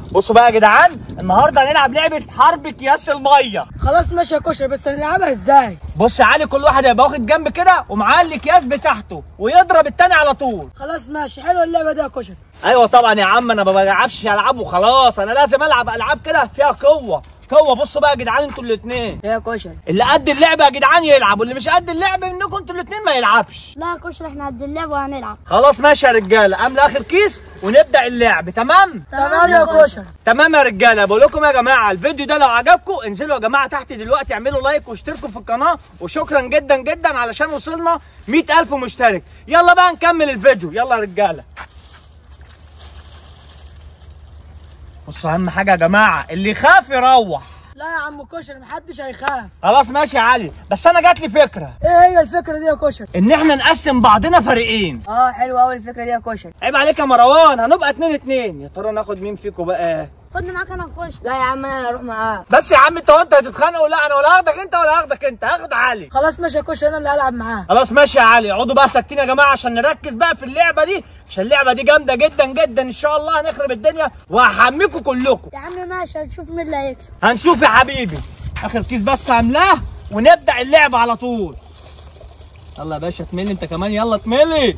بصوا بقى يا جدعان النهارده هنلعب لعبه حرب اكياس الميه خلاص ماشي يا كشري بس هنلعبها ازاي بص يا علي كل واحد هيبقى واخد جنب كده ومعاه الاكياس بتاعته ويضرب التاني على طول خلاص ماشي حلوه اللعبه دي يا كشري ايوه طبعا يا عم انا ما بلعبش العاب وخلاص انا لازم العب العاب كده فيها قوه قوه بصوا بقى يا جدعان انتوا الاثنين ايه يا كشري اللي قد اللعبه يا جدعان يلعب واللي مش قد اللعبه منكم انتوا الاثنين ما يلعبش لا يا كشري احنا قد اللعب وهنلعب خلاص ماشي يا رجاله املى اخر كيس ونبدا اللعب تمام تمام يا كشري تمام يا رجاله بقول لكم يا جماعه الفيديو ده لو عجبكم انزلوا يا جماعه تحت دلوقتي اعملوا لايك واشتركوا في القناه وشكرا جدا جدا علشان وصلنا 100000 مشترك يلا بقى نكمل الفيديو يلا يا رجاله بصوا اهم حاجه يا جماعه اللي يخاف يروح لا يا عم كشري محدش هيخاف خلاص ماشي يا علي بس انا جات لي فكره ايه هي الفكره دي يا كشري ان احنا نقسم بعضنا فريقين اه حلوه قوي الفكره دي يا كشري عيب عليك يا مروان هنبقى اتنين اتنين يا ترى ناخد مين فيكم بقى خدني معاك انا كشري لا يا عم انا هروح معاه بس يا عم انت وانت هتتخانقوا لا انا ولا هاخدك انت ولا هاخدك انت هاخد علي خلاص ماشي يا كشري انا اللي هلعب معاه خلاص ماشي يا علي اقعدوا بقى ساكتين يا جماعه عشان نركز بقى في اللعبه دي عشان اللعبه دي جامده جدا جدا ان شاء الله هنخرب الدنيا وهحميكم كلكم يا عم ماشي هنشوف مين اللي هيكسب هنشوف يا حبيبي اخر كيس بس هملاه ونبدا اللعب على طول يلا يا باشا اتملي انت كمان يلا اتملي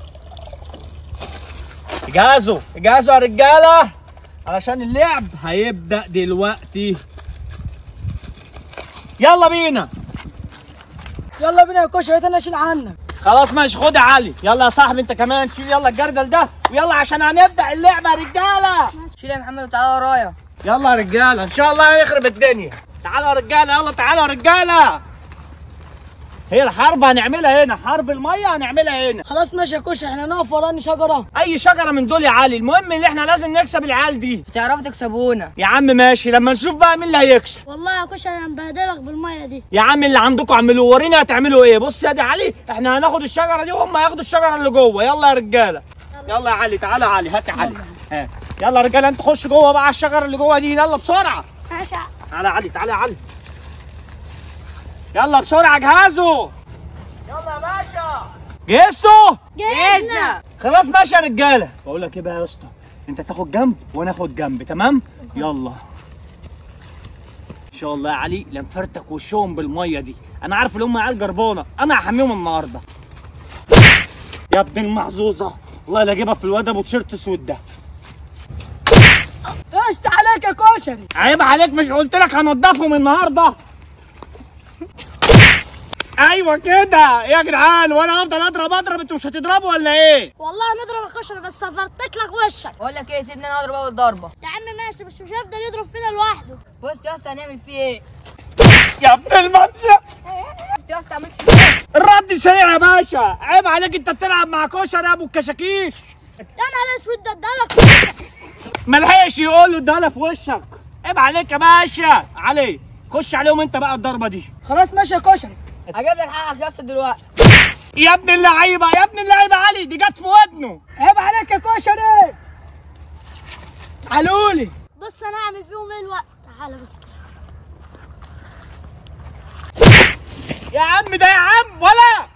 اجهزوا اجهزوا يا رجاله علشان اللعب هيبدا دلوقتي يلا بينا يلا بينا يا كشري انا اشيل عنك خلاص ماشي خد يا علي يلا يا صاحبي انت كمان شيل يلا الجردل ده ويلا عشان هنبدا اللعبه يا رجاله شيل يا محمد وتعالى ورايا يلا يا رجاله ان شاء الله هيخرب الدنيا تعالوا يا رجاله يلا تعالوا يا رجاله هي الحرب هنعملها هنا حرب الميه هنعملها هنا خلاص ماشي يا كشري احنا نقف وراني شجره اي شجره من دول يا علي المهم ان احنا لازم نكسب العيال دي تعرفوا تكسبونا يا عم ماشي لما نشوف بقى مين اللي هيكسب والله يا كشري انا مبهدلك بالميه دي يا عم اللي عندكم اعملوه ورينا هتعملوا ايه بص يا دي علي احنا هناخد الشجره دي وهم هياخدوا الشجره اللي جوه يلا يا رجاله يلا يا علي تعالى يا علي هات يا علي ها يلا يا رجاله انت خش جوه بقى على الشجره اللي جوه دي يلا بسرعه ماشي تعالى يا علي تعالى يا علي يلا بسرعه جهزوا يلا يا باشا جهزتوا جهزنا خلاص ماشي يا رجاله بقول لك ايه بقى يا اسطى انت تاخد جنب وانا اخد جنب تمام يلا ان شاء الله يا علي لنفرتك وشهم بالميه دي انا عارف ان هم عيال جربانه انا هحميهم النهارده يا ابن المحظوظه والله لا اجيبها في الواد ابو تيشيرت اسود ده ايش عليك يا كشري عيب عليك مش قلت لك هنضفهم النهارده ايوه كده يا جدعان وانا افضل اضرب اضرب انتوا مش هتضربوا ولا ايه والله هنضرب يا كشري بس هفرتك لك وشك بقول لك ايه سيبني انا اضرب اول ضربه يا عم ماشي بس مش هيفضل يضرب فينا لوحده بص يا اسطى هنعمل فيه ايه يا ابن المنشأ بص يا اسطى عملت فيه ايه الرد سريع يا باشا عيب عليك انت بتلعب مع كشري يا ابو الكشاكيش يا نهار اسود ده ادالك ملحقش يقول له ادالها في وشك عيب عليك يا باشا علي خش عليهم انت بقى الضربه دي خلاص ماشي يا كشري هجيب لك حقك يا اسطى دلوقتي يا ابن اللعيبه يا ابن اللعيبه علي دي جت في ودنه عيب عليك يا كشري علولي بص انا هعمل فيهم ايه الوقت تعالى بس يا عم ده يا عم ولا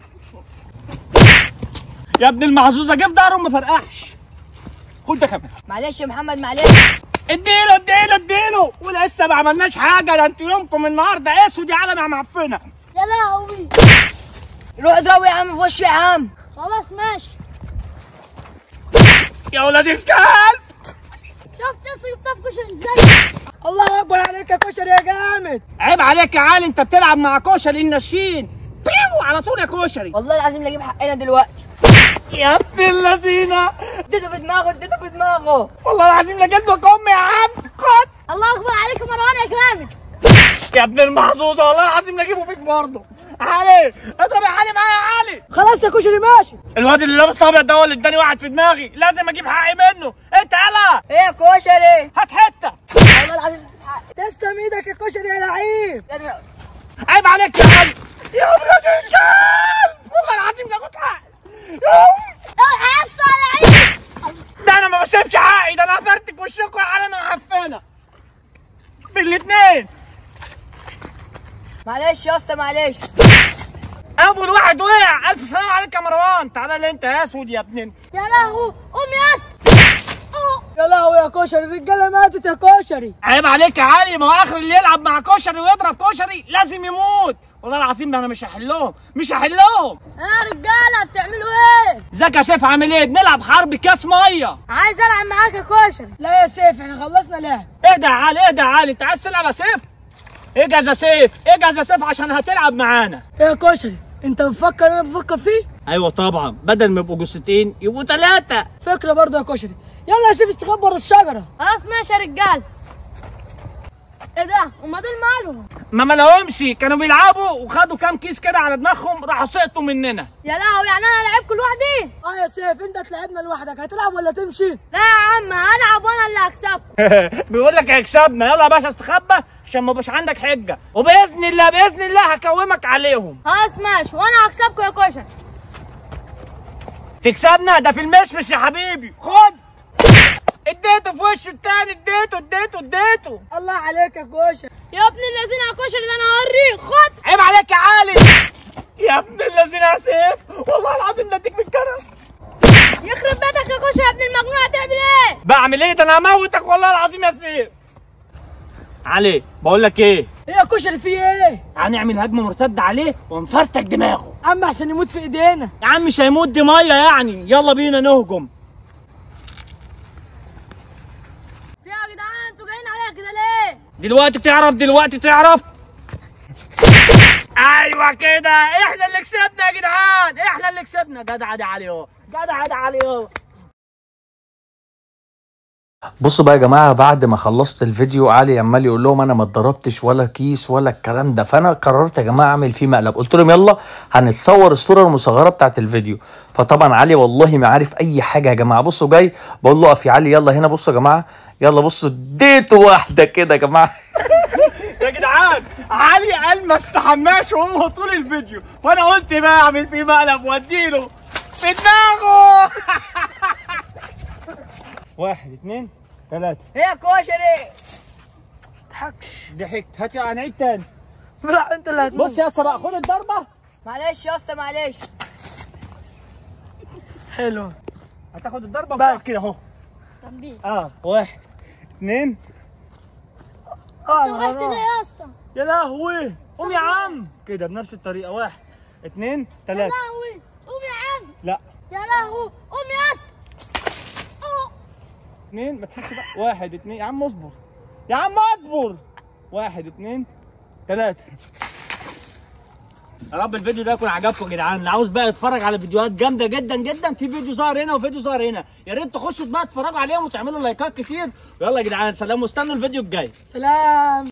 يا ابن المحظوظه جه في ظهره وما فرقعش خد ده كمان معلش يا محمد معلش اديله اديله اديله ولسه ما عملناش حاجه ده انتوا يومكم النهارده اسود يا علم يا معفنه يا لهوي روح اضربه يا عم في وشه يا عم خلاص ماشي يا ولاد الكلب شفت ياسر جبتها في كشري ازاي الله اكبر عليك يا كشري يا جامد عيب عليك يا علي انت بتلعب مع كشري النشين بيو على طول يا كشري والله العظيم لا اجيب حقنا دلوقتي يا ابن اللذينه اديته في دماغه اديته في دماغه والله العظيم لا جيت لك امي يا عم خد الله اكبر عليك يا مروان يا جامد يا ابن المحظوظه والله العظيم لا اجيبه فيك برضه علي اضرب يا علي معايا يا علي خلاص يا كشري ماشي الواد اللي لابس ابيض ده هو اللي اداني واحد في دماغي لازم اجيب حقي منه انت يلا ايه يا كشري هات حته والله العظيم تسلم ايدك يا كشري يا لعيب عيب عليك يا علي يا ولاد الكلب والله العظيم لا كنت حقي الحس على عيني ده انا ما بسيبش حقي ده انا هفرتك وشكوا على معفنه بالاثنين معلش يا اسطى معلش اول واحد وقع الف سلام عليك يا مروان تعالى لي انت يا اسود يا ابن يا لهوي قوم يا اسطى أوه. يا لهوي يا كشري الرجاله ماتت يا كشري عيب عليك يا علي ما هو اخر اللي يلعب مع كشري ويضرب كشري لازم يموت والله العظيم ده انا مش هحلهم مش هحلهم يا رجالة بتعملوا ايه؟ ازيك يا سيف عامل ايه بنلعب حرب كاس ميه عايز العب معاك يا كشري لا يا سيف احنا خلصنا لعب اهدى يا علي اهدى يا علي انت عايز تلعب يا سيف اجهز يا سيف اجهز يا سيف عشان هتلعب معانا ايه يا كشري انت بتفكر انا بفكر فيه ايوه طبعا بدل ما يبقوا جثتين يبقوا ثلاثه فكره برضه يا كشري يلا يا سيف استخبى ورا الشجره خلاص ماشي يا رجالة ايه ده؟ هما دول مالهم؟ ما مالهمش كانوا بيلعبوا وخدوا كام كيس كده على دماغهم راحوا سقطوا مننا يا لهوي يعني انا هلعبكم لوحدي؟ اه يا سيف انت تلعبنا لوحدك هتلعب ولا تمشي لا يا عم هلعب وانا اللي هكسبكم بيقول لك هيكسبنا يلا يا باشا استخبى عشان ما يبقاش عندك حجه وباذن الله باذن الله هكومك عليهم خلاص ماشي وانا هكسبكم يا كشري تكسبنا ده في المشمش يا حبيبي خد اديته في وشه التاني اديته اديته اديته الله عليك يا كشري يا ابن الذين يا كشري ده انا هوريك خد عيب عليك يا علي يا ابن الذين يا سيف والله العظيم نديك بالكرم يخرب بيتك يا كشري يا ابن المجنون هتعمل ايه؟ بعمل ايه ده انا هموتك والله العظيم يا سيف علي بقول لك ايه ايه يا كشري في ايه هنعمل هجمه مرتده عليه ونفرتك دماغه عم احسن يموت في ايدينا يا عم مش هيموت دي ميه يعني يلا بينا نهجم في إيه يا جدعان انتوا جايين عليا كده ليه؟ دلوقتي تعرف دلوقتي تعرف ايوه كده احنا اللي كسبنا يا جدعان احنا اللي كسبنا جدع ده علي اهو جدع ده علي اهو بصوا بقى يا جماعه بعد ما خلصت الفيديو علي عمال يقول لهم انا ما اتضربتش ولا كيس ولا الكلام ده فانا قررت يا جماعه اعمل فيه مقلب قلت لهم يلا هنتصور الصوره المصغره بتاعت الفيديو فطبعا علي والله ما عارف اي حاجه يا جماعه بصوا جاي بقول له اقف يا علي يلا هنا بصوا يا جماعه يلا بصوا اديته واحده كده يا جماعه يا جدعان علي قال ما استحماش وهو طول الفيديو فانا قلت بقى اعمل فيه مقلب واديله في دماغه واحد اتنين تلاتة ايه يا كشري تضحكش ضحكت هات هنعيد تاني لا انت اللي هتموت بص يا اسطى بقى خد الضربة معلش يا اسطى معلش حلو هتاخد الضربة بس. بس كده اهو تنبيه اه واحد اتنين اه انت وقعت الغرام. ليه يا اسطى؟ يا لهوي قوم يا عم كده بنفس الطريقة واحد اتنين يا تلاتة لهوي قوم يا عم لا يا لهوي قوم يا اسطى أوه. اتنين ما تحسش بقى واحد اتنين يا عم اصبر يا عم اصبر واحد اتنين تلاتة يا رب الفيديو ده يكون عجبكم يا جدعان اللي عاوز بقى يتفرج على فيديوهات جامده جدا جدا في فيديو ظهر هنا وفيديو ظهر هنا يا ريت تخشوا بقى تتفرجوا عليهم وتعملوا لايكات كتير ويلا يا جدعان سلام واستنوا الفيديو الجاي سلام